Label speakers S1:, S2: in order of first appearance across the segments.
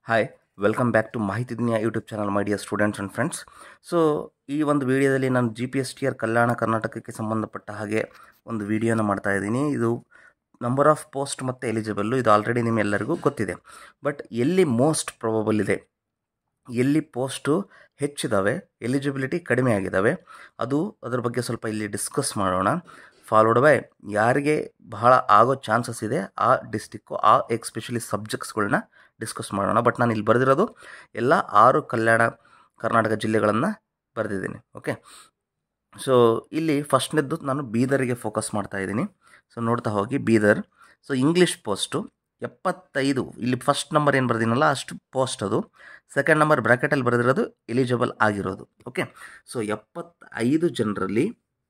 S1: hi welcome back to ಮಾಹಿತಿ ದುನಿಯಾ YouTube channel my dear students and friends so ಈ ಒಂದು ವಿಡಿಯೋದಲ್ಲಿ ನಾನು G P S T R Kalyana ಕರ್ನಾಟಕಕ್ಕೆ ಸಂಬಂಧಪಟ್ಟ ಹಾಗೆ ಒಂದು ವಿಡಿಯೋನ ಮಾಡ್ತಾ ಇದ್ದೀನಿ ಇದು ನಂಬರ್ ಆಫ್ ಪೋಸ್ಟ್ ಮತ್ತು ಎಲಿಜಿಬಲ್ಲು ಇದು ಆಲ್ರೆಡಿ ನಿಮ್ಮೆಲ್ಲರಿಗೂ ಗೊತ್ತಿದೆ ಬಟ್ ಎಲ್ಲಿ ಮೋಸ್ಟ್ ಪ್ರೊಬಬಲ್ ಇದೆ ಎಲ್ಲಿ ಪೋಸ್ಟು ಹೆಚ್ಚಿದ್ದಾವೆ ಎಲಿಜಿಬಿಲಿಟಿ ಕಡಿಮೆ ಆಗಿದ್ದಾವೆ ಅದು ಅದರ ಬಗ್ಗೆ ಸ್ವಲ್ಪ ಇಲ್ಲಿ ಡಿಸ್ಕಸ್ ಮಾಡೋಣ ಫಾಲೋಡ್ ಬೈ ಯಾರಿಗೆ ಬಹಳ ಆಗೋ ಚಾನ್ಸಸ್ ಇದೆ ಆ ಡಿಸ್ಟಿಕ್ಕು ಆ ಎಕ್ಸ್ಪೆಷಲಿ ಸಬ್ಜೆಕ್ಟ್ಸ್ಗಳನ್ನ ಡಿಸ್ಕಸ್ ಮಾಡೋಣ ಬಟ್ ನಾನು ಇಲ್ಲಿ ಬರೆದಿರೋದು ಎಲ್ಲ ಆರು ಕಲ್ಯಾಣ ಕರ್ನಾಟಕ ಜಿಲ್ಲೆಗಳನ್ನು ಬರೆದಿದ್ದೀನಿ ಓಕೆ ಸೊ ಇಲ್ಲಿ ಫಸ್ಟ್ನೇದ್ದು ನಾನು ಬೀದರಿಗೆ ಫೋಕಸ್ ಮಾಡ್ತಾ ಇದ್ದೀನಿ ಸೊ ನೋಡ್ತಾ ಹೋಗಿ ಬೀದರ್ ಸೊ ಇಂಗ್ಲೀಷ್ ಪೋಸ್ಟು ಎಪ್ಪತ್ತೈದು ಇಲ್ಲಿ ಫಸ್ಟ್ ನಂಬರ್ ಏನು ಬರೆದಿನಲ್ಲ ಅಷ್ಟು ಪೋಸ್ಟ್ ಅದು ಸೆಕೆಂಡ್ ನಂಬರ್ ಬ್ರ್ಯಾಕೆಟಲ್ಲಿ ಬರೆದಿರೋದು ಎಲಿಜಿಬಲ್ ಆಗಿರೋದು ಓಕೆ ಸೊ ಎಪ್ಪತ್ತೈದು ಜನರಲ್ಲಿ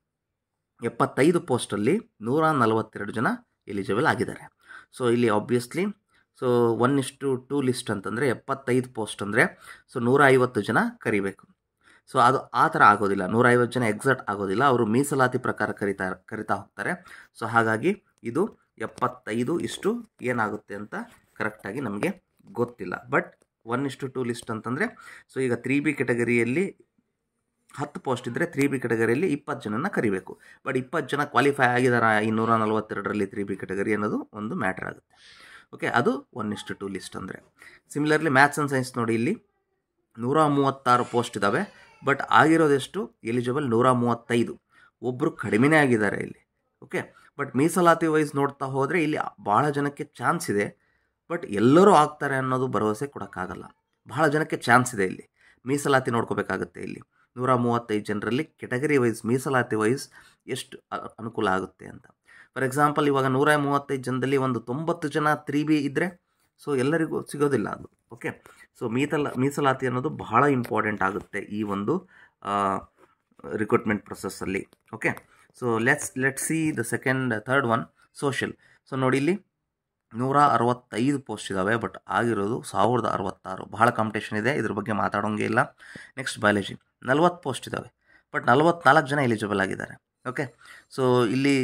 S1: ಎಪ್ಪತ್ತೈದು ಪೋಸ್ಟಲ್ಲಿ ನೂರ ನಲವತ್ತೆರಡು ಜನ ಎಲಿಜಿಬಲ್ ಆಗಿದ್ದಾರೆ ಸೊ ಇಲ್ಲಿ obviously so one is to two list ಅಂತಂದರೆ ಎಪ್ಪತ್ತೈದು ಪೋಸ್ಟ್ ಅಂದರೆ ಸೊ ನೂರ ಐವತ್ತು ಜನ ಕರಿಬೇಕು ಸೊ ಅದು ಆ ಥರ ಆಗೋದಿಲ್ಲ ನೂರ ಐವತ್ತು ಜನ ಎಕ್ಸಾಕ್ಟ್ ಆಗೋದಿಲ್ಲ ಅವರು ಮೀಸಲಾತಿ ಪ್ರಕಾರ ಕರಿತಾ ಕರಿತಾ ಹೋಗ್ತಾರೆ ಸೊ ಹಾಗಾಗಿ ಇದು ಎಪ್ಪತ್ತೈದು ಇಷ್ಟು ಏನಾಗುತ್ತೆ ಅಂತ ಕರೆಕ್ಟಾಗಿ ನಮಗೆ ಗೊತ್ತಿಲ್ಲ but one is to two list ಅಂತಂದರೆ ಸೊ ಈಗ ತ್ರೀ ಬಿ ಕೆಟಗರಿಯಲ್ಲಿ ಹತ್ತು ಪೋಸ್ಟ್ ಇದ್ದರೆ ತ್ರೀ ಬಿ ಕೆಟಗರಿಯಲ್ಲಿ ಇಪ್ಪತ್ತು ಜನನ ಕರಿಬೇಕು ಬಟ್ ಇಪ್ಪತ್ತು ಜನ ಕ್ವಾಲಿಫೈ ಆಗಿದ್ದಾರೆ ಈ ನೂರ ನಲವತ್ತೆರಡರಲ್ಲಿ ತ್ರೀ ಬಿ ಕೆಟಗರಿ ಅನ್ನೋದು ಒಂದು ಮ್ಯಾಟ್ರ್ ಆಗುತ್ತೆ ಓಕೆ ಅದು ಒನ್ ಇಷ್ಟು ಟು ಲಿಸ್ಟ್ ಅಂದರೆ ಸಿಮಿಲರ್ಲಿ ಮ್ಯಾಥ್ಸ್ ಆ್ಯಂಡ್ ಸೈನ್ಸ್ ನೋಡಿ ಇಲ್ಲಿ ನೂರ ಮೂವತ್ತಾರು ಪೋಸ್ಟ್ ಇದ್ದಾವೆ ಬಟ್ ಆಗಿರೋದೆಷ್ಟು ಎಲಿಜಿಬಲ್ ನೂರ ಮೂವತ್ತೈದು ಒಬ್ಬರು ಕಡಿಮೆನೇ ಆಗಿದ್ದಾರೆ ಇಲ್ಲಿ ಓಕೆ ಬಟ್ ಮೀಸಲಾತಿ ವೈಸ್ ನೋಡ್ತಾ ಹೋದರೆ ಇಲ್ಲಿ ಭಾಳ ಜನಕ್ಕೆ ಚಾನ್ಸ್ ಇದೆ ಬಟ್ ಎಲ್ಲರೂ ಆಗ್ತಾರೆ ಅನ್ನೋದು ಭರವಸೆ ಕೊಡೋಕ್ಕಾಗಲ್ಲ ಬಹಳ ಜನಕ್ಕೆ ಚಾನ್ಸ್ ಇದೆ ಇಲ್ಲಿ ಮೀಸಲಾತಿ ನೋಡ್ಕೋಬೇಕಾಗುತ್ತೆ ಇಲ್ಲಿ ನೂರ ಮೂವತ್ತೈದು ಜನರಲ್ಲಿ ಕೆಟಗರಿ ವೈಸ್ ಮೀಸಲಾತಿ ವೈಸ್ ಎಷ್ಟು ಅನುಕೂಲ ಆಗುತ್ತೆ ಅಂತ ಫಾರ್ ಎಕ್ಸಾಂಪಲ್ ಇವಾಗ ನೂರ ಮೂವತ್ತೈದು ಜನದಲ್ಲಿ ಒಂದು ತೊಂಬತ್ತು ಜನ ತ್ರೀ ಬಿ ಇದ್ದರೆ ಸೊ ಎಲ್ಲರಿಗೂ ಸಿಗೋದಿಲ್ಲ ಅದು ಓಕೆ ಸೊ ಮೀಸಲ ಮೀಸಲಾತಿ ಅನ್ನೋದು ಬಹಳ ಇಂಪಾರ್ಟೆಂಟ್ ಆಗುತ್ತೆ ಈ ಒಂದು ರಿಕ್ರೂಟ್ಮೆಂಟ್ ಪ್ರೊಸೆಸ್ಸಲ್ಲಿ okay so let's let see the second third one social so ನೋಡಿ ಇಲ್ಲಿ ನೂರ ಅರವತ್ತೈದು ಪೋಸ್ಟ್ ಇದ್ದಾವೆ ಬಟ್ ಆಗಿರೋದು ಸಾವಿರದ ಅರವತ್ತಾರು ಬಹಳ ಕಾಂಪಿಟೇಷನ್ ಇದೆ ಇದ್ರ ಬಗ್ಗೆ ಮಾತಾಡೋಂಗೆ ಇಲ್ಲ ನೆಕ್ಸ್ಟ್ ಬಯಾಲಜಿ ನಲ್ವತ್ತು ಪೋಸ್ಟ್ ಇದ್ದಾವೆ ಬಟ್ ನಲ್ವತ್ನಾಲ್ಕು ಜನ ಎಲಿಜಿಬಲ್ ಆಗಿದ್ದಾರೆ ಓಕೆ ಸೊ ಇಲ್ಲಿ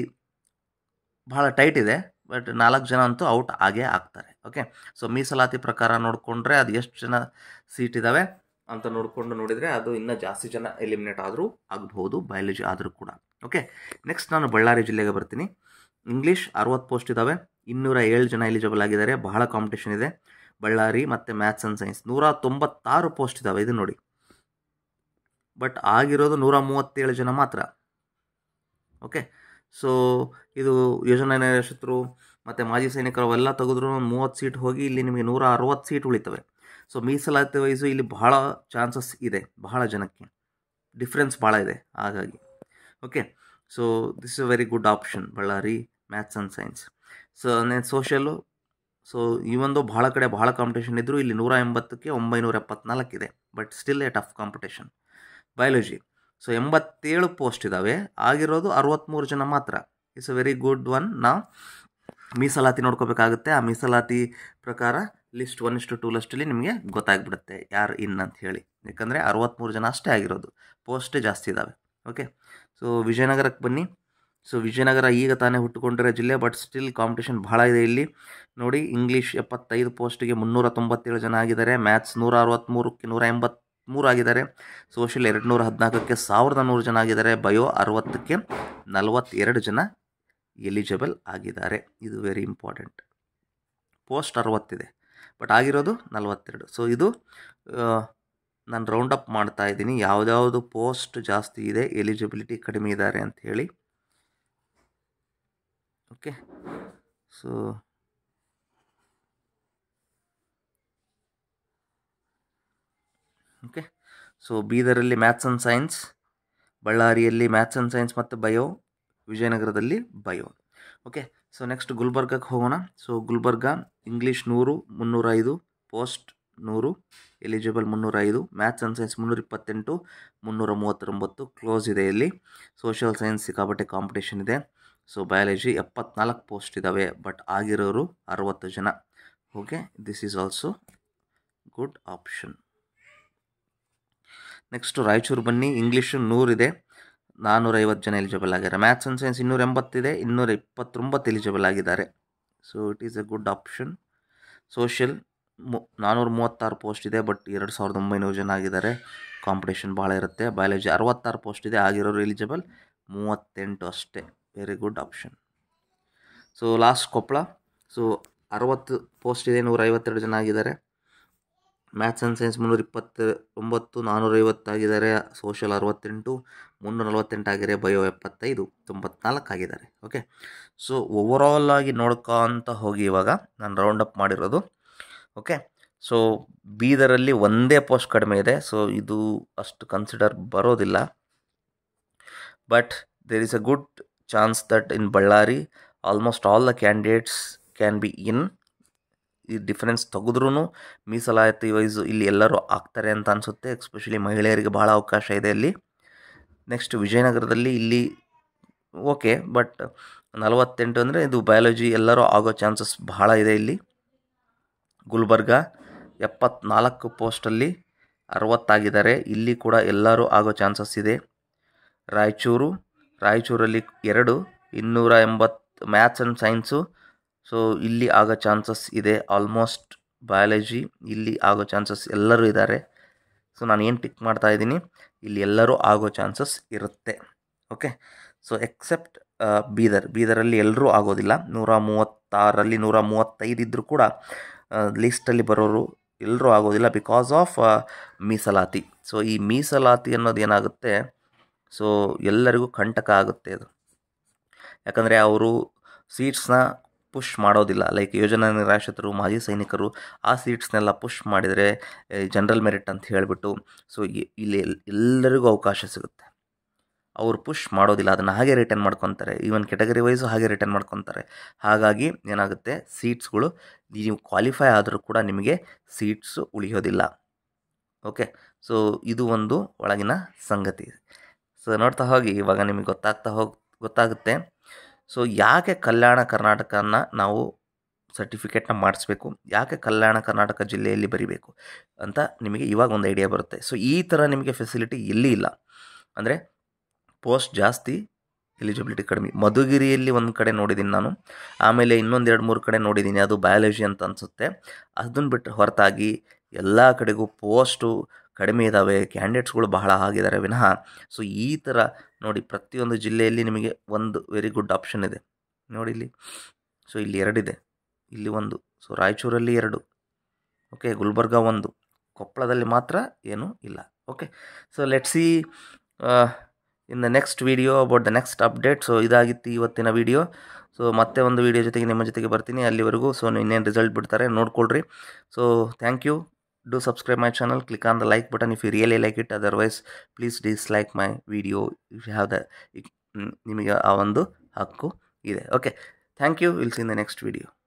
S1: ಬಹಳ ಟೈಟ್ ಇದೆ ಬಟ್ ನಾಲ್ಕು ಜನ ಅಂತೂ ಔಟ್ ಆಗೇ ಆಗ್ತಾರೆ ಓಕೆ ಸೊ ಮೀಸಲಾತಿ ಪ್ರಕಾರ ನೋಡಿಕೊಂಡ್ರೆ ಅದು ಎಷ್ಟು ಜನ ಸೀಟ್ ಇದ್ದಾವೆ ಅಂತ ನೋಡಿಕೊಂಡು ನೋಡಿದರೆ ಅದು ಇನ್ನೂ ಜಾಸ್ತಿ ಜನ ಎಲಿಮಿನೇಟ್ ಆದರೂ ಆಗಬಹುದು ಬಯಾಲಜಿ ಆದರೂ ಕೂಡ ಓಕೆ ನೆಕ್ಸ್ಟ್ ನಾನು ಬಳ್ಳಾರಿ ಜಿಲ್ಲೆಗೆ ಬರ್ತೀನಿ ಇಂಗ್ಲೀಷ್ ಅರವತ್ತು ಪೋಸ್ಟ್ ಇದ್ದಾವೆ ಇನ್ನೂರ ಏಳು ಜನ ಎಲಿಜಿಬಲ್ ಆಗಿದ್ದಾರೆ ಬಹಳ ಕಾಂಪಿಟೇಷನ್ ಇದೆ ಬಳ್ಳಾರಿ ಮತ್ತು ಮ್ಯಾಥ್ಸ್ ಆ್ಯಂಡ್ ಸೈನ್ಸ್ ನೂರ ತೊಂಬತ್ತಾರು ಪೋಸ್ಟ್ ಇದ್ದಾವೆ ಇದು ನೋಡಿ ಬಟ್ ಆಗಿರೋದು ನೂರ ಮೂವತ್ತೇಳು ಜನ ಮಾತ್ರ ಓಕೆ ಸೊ ಇದು ಯೋಜನಾ ನಿರ್ದೇಶಕರು ಮತ್ತು ಮಾಜಿ ಸೈನಿಕರು ಅವೆಲ್ಲ ತೆಗೆದ್ರು ಒಂದು ಮೂವತ್ತು ಸೀಟ್ ಹೋಗಿ ಇಲ್ಲಿ ನಿಮಗೆ ನೂರ ಅರವತ್ತು ಸೀಟ್ ಉಳಿತವೆ ಸೊ ಮೀಸಲಾತಿ ವಯಸ್ಸು ಇಲ್ಲಿ ಬಹಳ ಚಾನ್ಸಸ್ ಇದೆ ಬಹಳ ಜನಕ್ಕೆ ಡಿಫ್ರೆನ್ಸ್ ಭಾಳ ಇದೆ ಹಾಗಾಗಿ okay so this is a very good option Bellary maths and science so ನೆನ್ ಸೋಷಿಯಲ್ಲು ಸೊ ಈ ಒಂದು ಭಾಳ ಕಡೆ ಭಾಳ ಕಾಂಪಿಟೇಷನ್ ಇದ್ದರೂ ಇಲ್ಲಿ ನೂರ ಎಂಬತ್ತಕ್ಕೆ ಒಂಬೈನೂರ ಎಪ್ಪತ್ನಾಲ್ಕು ಇದೆ but still a tough competition biology so ಎಂಬತ್ತೇಳು ಪೋಸ್ಟ್ ಇದ್ದಾವೆ ಆಗಿರೋದು ಅರವತ್ತ್ಮೂರು ಜನ ಮಾತ್ರ it's a very good one ನಾವು ಮೀಸಲಾತಿ ನೋಡ್ಕೋಬೇಕಾಗುತ್ತೆ ಆ ಮೀಸಲಾತಿ ಪ್ರಕಾರ ಲಿಸ್ಟ್ ಒನ್ ಇಷ್ಟು ಟೂ ಲಿಸ್ಟಲ್ಲಿ ನಿಮಗೆ ಗೊತ್ತಾಗ್ಬಿಡುತ್ತೆ ಯಾರು ಇನ್ ಅಂತ ಹೇಳಿ ಯಾಕಂದರೆ ಅರವತ್ತ್ಮೂರು ಜನ ಅಷ್ಟೇ ಆಗಿರೋದು ಪೋಸ್ಟೇ ಜಾಸ್ತಿ ಇದ್ದಾವೆ ಓಕೆ ಸೊ ವಿಜಯನಗರಕ್ಕೆ ಬನ್ನಿ ಸೊ ವಿಜಯನಗರ ಈಗ ತಾನೇ ಹುಟ್ಟುಕೊಂಡಿರೋ ಜಿಲ್ಲೆ ಬಟ್ ಸ್ಟಿಲ್ ಕಾಂಪಿಟೇಷನ್ ಭಾಳ ಇದೆ ಇಲ್ಲಿ ನೋಡಿ ಇಂಗ್ಲೀಷ್ ಎಪ್ಪತ್ತೈದು ಪೋಸ್ಟಿಗೆ ಮುನ್ನೂರ ತೊಂಬತ್ತೇಳು ಜನ ಆಗಿದ್ದಾರೆ ಮ್ಯಾಥ್ಸ್ ನೂರ ಅರವತ್ತ್ಮೂರಕ್ಕೆ ನೂರ ಎಂಬತ್ತ್ಮೂರು ಆಗಿದ್ದಾರೆ ಸೋಷಿಯಲ್ ಎರಡು ನೂರ ಹದಿನಾಲ್ಕಕ್ಕೆ ಸಾವಿರದ ನೂರು ಜನ ಆಗಿದ್ದಾರೆ ಬಯೋ ಅರವತ್ತಕ್ಕೆ ನಲವತ್ತೆರಡು ಜನ ಎಲಿಜಿಬಲ್ ಆಗಿದ್ದಾರೆ ಇದು ವೆರಿ ಇಂಪಾರ್ಟೆಂಟ್ ಪೋಸ್ಟ್ ಅರವತ್ತಿದೆ ಬಟ್ ಆಗಿರೋದು ನಲವತ್ತೆರಡು ಸೊ ಇದು ನಾನು ರೌಂಡ್ ಅಪ್ ಮಾಡ್ತಾ ಇದ್ದೀನಿ ಯಾವುದ್ಯಾವುದು ಪೋಸ್ಟ್ ಜಾಸ್ತಿ ಇದೆ ಎಲಿಜಿಬಿಲಿಟಿ ಕಡಿಮೆ ಇದ್ದಾರೆ ಅಂತ ಹೇಳಿ ಓಕೆ ಸೊ ಓಕೆ ಸೊ ಬೀದರಲ್ಲಿ ಮ್ಯಾಥ್ಸ್ ಆ್ಯಂಡ್ ಸೈನ್ಸ್ ಬಳ್ಳಾರಿಯಲ್ಲಿ ಮ್ಯಾಥ್ಸ್ ಆ್ಯಂಡ್ ಸೈನ್ಸ್ ಮತ್ತು ಬಯೋ ವಿಜಯನಗರದಲ್ಲಿ ಬಯೋ ಓಕೆ ಸೊ ನೆಕ್ಸ್ಟ್ ಗುಲ್ಬರ್ಗಕ್ಕೆ ಹೋಗೋಣ ಸೊ ಗುಲ್ಬರ್ಗ ಇಂಗ್ಲೀಷ್ ನೂರು ಮುನ್ನೂರೈದು ಪೋಸ್ಟ್ ನೂರು ಎಲಿಜಿಬಲ್ ಮುನ್ನೂರೈದು ಮ್ಯಾಥ್ಸ್ ಆ್ಯಂಡ್ ಸೈನ್ಸ್ ಮುನ್ನೂರ ಇಪ್ಪತ್ತೆಂಟು ಮುನ್ನೂರ ಮೂವತ್ತೊಂಬತ್ತು ಕ್ಲೋಸ್ ಇದೆ ಇಲ್ಲಿ ಸೋಷಿಯಲ್ ಸೈನ್ಸ್ ಸಿಕ್ಕಾಪಟ್ಟೆ ಕಾಂಪಿಟೇಷನ್ ಇದೆ ಸೊ ಬಯಾಲಜಿ ಎಪ್ಪತ್ನಾಲ್ಕು ಪೋಸ್ಟ್ ಇದ್ದಾವೆ ಬಟ್ ಆಗಿರೋರು ಅರವತ್ತು ಜನ okay this is also good option next Raichur ಬನ್ನಿ ಇಂಗ್ಲೀಷು ನೂರಿದೆ ನಾನ್ನೂರೈವತ್ತು ಜನ ಎಲಿಜಿಬಲ್ ಆಗಿದ್ದಾರೆ ಮ್ಯಾಥ್ಸ್ ಆ್ಯಂಡ್ ಸೈನ್ಸ್ ಇನ್ನೂರ ಎಂಬತ್ತಿದೆ ಇನ್ನೂರ ಇಪ್ಪತ್ತೊಂಬತ್ತು ಎಲಿಜಿಬಲ್ ಆಗಿದ್ದಾರೆ so it is a good option social ಮು ನಾನ್ನೂರ ಮೂವತ್ತಾರು ಪೋಸ್ಟ್ ಇದೆ ಬಟ್ ಎರಡು ಸಾವಿರದ ಒಂಬೈನೂರು ಜನ ಆಗಿದ್ದಾರೆ ಕಾಂಪಿಟೇಷನ್ ಭಾಳ ಇರುತ್ತೆ ಬಯಾಲಜಿ ಅರವತ್ತಾರು ಪೋಸ್ಟ್ ಇದೆ ಆಗಿರೋರು ಎಲಿಜಿಬಲ್ ಮೂವತ್ತೆಂಟು ಅಷ್ಟೇ very good option so last Koppal so ಅರವತ್ತು ಪೋಸ್ಟ್ ಇದೆ ನೂರ ಐವತ್ತೆರಡು ಜನ ಆಗಿದ್ದಾರೆ ಮ್ಯಾಥ್ಸ್ ಆ್ಯಂಡ್ ಸೈನ್ಸ್ ಮುನ್ನೂರ ಇಪ್ಪತ್ತ ಒಂಬತ್ತು ನಾನ್ನೂರೈವತ್ತಾಗಿದ್ದಾರೆ ಸೋಷಲ್ ಅರವತ್ತೆಂಟು ಮುನ್ನೂರ ನಲವತ್ತೆಂಟು ಆಗಿದ್ದಾರೆ ಬಯೋ ಎಪ್ಪತ್ತೈದು ತೊಂಬತ್ನಾಲ್ಕು ಆಗಿದ್ದಾರೆ ಓಕೆ ಸೊ ಓವರಾಲ್ ಆಗಿ ನೋಡ್ಕೊಂತ ಹೋಗಿ ಇವಾಗ ನಾನು ರೌಂಡ್ ಅಪ್ ಮಾಡಿರೋದು ಓಕೆ ಸೊ ಬೀದರಲ್ಲಿ ಒಂದೇ ಪೋಸ್ಟ್ ಕಡಿಮೆ ಇದೆ ಸೊ ಇದು ಅಷ್ಟು ಕನ್ಸಿಡರ್ ಬರೋದಿಲ್ಲ but there is a good chance that in Bellary almost all the candidates can be in ಈ ಡಿಫರೆನ್ಸ್ ತೆಗೆದ್ರೂ ಮೀಸಲಾತಿ ವೈಸು ಇಲ್ಲಿ ಎಲ್ಲರೂ ಆಗ್ತಾರೆ ಅಂತ ಅನಿಸುತ್ತೆ ಎಸ್ಪೆಷಲಿ ಮಹಿಳೆಯರಿಗೆ ಭಾಳ ಅವಕಾಶ ಇದೆ ಇಲ್ಲಿ ನೆಕ್ಸ್ಟ್ ವಿಜಯನಗರದಲ್ಲಿ ಇಲ್ಲಿ ಓಕೆ ಬಟ್ ನಲವತ್ತೆಂಟು ಅಂದರೆ ಇದು ಬಯಾಲಜಿ ಎಲ್ಲರೂ ಆಗೋ ಚಾನ್ಸಸ್ ಭಾಳ ಇದೆ ಇಲ್ಲಿ ಗುಲ್ಬರ್ಗ ಎಪ್ಪತ್ನಾಲ್ಕು ಪೋಸ್ಟಲ್ಲಿ ಅರವತ್ತಾಗಿದ್ದಾರೆ ಇಲ್ಲಿ ಕೂಡ ಎಲ್ಲರೂ ಆಗೋ ಚಾನ್ಸಸ್ ಇದೆ ರಾಯಚೂರು ರಾಯಚೂರಲ್ಲಿ ಎರಡು ಇನ್ನೂರ ಎಂಬತ್ತು ಮ್ಯಾಥ್ಸ್ ಆ್ಯಂಡ್ ಸೈನ್ಸು ಸೊ ಇಲ್ಲಿ ಆಗೋ ಚಾನ್ಸಸ್ ಇದೆ ಆಲ್ಮೋಸ್ಟ್ ಬಯಾಲಜಿ ಇಲ್ಲಿ ಆಗೋ ಚಾನ್ಸಸ್ ಎಲ್ಲರೂ ಇದ್ದಾರೆ ಸೊ ನಾನು ಏನು ಟಿಕ್ ಮಾಡ್ತಾ ಇದ್ದೀನಿ ಇಲ್ಲಿ ಎಲ್ಲರೂ ಆಗೋ ಚಾನ್ಸಸ್ ಇರುತ್ತೆ ಓಕೆ ಸೊ ಎಕ್ಸೆಪ್ಟ್ ಬೀದರ್ ಬೀದರಲ್ಲಿ ಎಲ್ಲರೂ ಆಗೋದಿಲ್ಲ ನೂರ ಮೂವತ್ತಾರರಲ್ಲಿ ನೂರ ಮೂವತ್ತೈದು ಇದ್ದರೂ ಕೂಡ ಲಿಸ್ಟಲ್ಲಿ ಬರೋರು ಎಲ್ಲರೂ ಆಗೋದಿಲ್ಲ ಬಿಕಾಸ್ ಆಫ್ ಮೀಸಲಾತಿ ಸೊ ಈ ಮೀಸಲಾತಿ ಅನ್ನೋದು ಏನಾಗುತ್ತೆ ಸೊ ಎಲ್ಲರಿಗೂ ಕಂಟಕ ಆಗುತ್ತೆ ಅದು ಯಾಕಂದರೆ ಅವರು ಸೀಟ್ಸ್ನ ಪುಷ್ ಮಾಡೋದಿಲ್ಲ ಲೈಕ್ ಯೋಜನಾ ನಿರಾಶ್ರಿತರು ಮಾಜಿ ಸೈನಿಕರು ಆ ಸೀಟ್ಸ್ನೆಲ್ಲ ಪುಷ್ ಮಾಡಿದರೆ ಜನರಲ್ ಮೆರಿಟ್ ಅಂತ ಹೇಳಿಬಿಟ್ಟು ಸೊ ಇಲ್ಲಿ ಎಲ್ಲರಿಗೂ ಅವಕಾಶ ಸಿಗುತ್ತೆ ಅವರು ಪುಷ್ ಮಾಡೋದಿಲ್ಲ ಅದನ್ನು ಹಾಗೆ ರಿಟರ್ನ್ ಮಾಡ್ಕೊತಾರೆ ಈವನ್ ಕೆಟಗರಿ ವೈಸು ಹಾಗೆ ರಿಟರ್ನ್ ಮಾಡ್ಕೊತಾರೆ ಹಾಗಾಗಿ ಏನಾಗುತ್ತೆ ಸೀಟ್ಸ್ಗಳು ನೀವು ಕ್ವಾಲಿಫೈ ಆದರೂ ಕೂಡ ನಿಮಗೆ ಸೀಟ್ಸು ಉಳಿಯೋದಿಲ್ಲ ಓಕೆ ಸೊ ಇದು ಒಂದು ಒಳಗಿನ ಸಂಗತಿ ಸೊ ನೋಡ್ತಾ ಹೋಗಿ ಇವಾಗ ನಿಮಗೆ ಗೊತ್ತಾಗ್ತಾ ಹೋಗಿ ಗೊತ್ತಾಗುತ್ತೆ ಸೊ ಯಾಕೆ ಕಲ್ಯಾಣ ಕರ್ನಾಟಕನ ನಾವು ಸರ್ಟಿಫಿಕೇಟ್ನ ಮಾಡಿಸ್ಬೇಕು ಯಾಕೆ ಕಲ್ಯಾಣ ಕರ್ನಾಟಕ ಜಿಲ್ಲೆಯಲ್ಲಿ ಬರಿಬೇಕು ಅಂತ ನಿಮಗೆ ಇವಾಗ ಒಂದು ಐಡಿಯಾ ಬರುತ್ತೆ ಸೊ ಈ ಥರ ನಿಮಗೆ ಫೆಸಿಲಿಟಿ ಎಲ್ಲಿ ಇಲ್ಲ ಅಂದರೆ ಪೋಸ್ಟ್ ಜಾಸ್ತಿ ಎಲಿಜಿಬಿಲಿಟಿ ಕಡಿಮೆ ಮಧುಗಿರಿಯಲ್ಲಿ ಒಂದು ಕಡೆ ನೋಡಿದ್ದೀನಿ ನಾನು ಆಮೇಲೆ ಇನ್ನೊಂದು ಎರಡು ಮೂರು ಕಡೆ ನೋಡಿದ್ದೀನಿ ಅದು ಬಯಾಲಜಿ ಅಂತ ಅನಿಸುತ್ತೆ ಅದನ್ನು ಬಿಟ್ಟರೆ ಹೊರತಾಗಿ ಎಲ್ಲ ಕಡೆಗೂ ಪೋಸ್ಟು ಕಡಿಮೆ ಇದ್ದಾವೆ ಕ್ಯಾಂಡಿಡೇಟ್ಸ್ಗಳು ಬಹಳ ಆಗಿದ್ದಾರೆ ವಿನಃ ಸೊ ಈ ಥರ ನೋಡಿ ಪ್ರತಿಯೊಂದು ಜಿಲ್ಲೆಯಲ್ಲಿ ನಿಮಗೆ ಒಂದು ವೆರಿ ಗುಡ್ ಆಪ್ಷನ್ ಇದೆ ನೋಡಿ ಇಲ್ಲಿ ಸೊ ಇಲ್ಲಿ ಎರಡಿದೆ ಇಲ್ಲಿ ಒಂದು ಸೊ ರಾಯಚೂರಲ್ಲಿ ಎರಡು ಓಕೆ ಗುಲ್ಬರ್ಗ ಒಂದು ಕೊಪ್ಪಳದಲ್ಲಿ ಮಾತ್ರ ಏನೂ ಇಲ್ಲ okay so let see in the next video about the next update so ಇದಾಗಿತ್ತು ಇವತ್ತಿನ ವೀಡಿಯೋ ಸೊ ಮತ್ತೆ ಒಂದು ವೀಡಿಯೋ ಜೊತೆಗೆ ನಿಮ್ಮ ಜೊತೆಗೆ ಬರ್ತೀನಿ ಅಲ್ಲಿವರೆಗೂ ಸೊ ಇನ್ನೇನು ರಿಸಲ್ಟ್ ಬಿಡ್ತಾರೆ ನೋಡ್ಕೊಳ್ರಿ so thank you do subscribe my channel click on the like button if you really like it otherwise please dislike my video if you have the ನಿಮಗೆ ಆ ಒಂದು ಹಕ್ಕು ಇದೆ okay thank you will see in the next video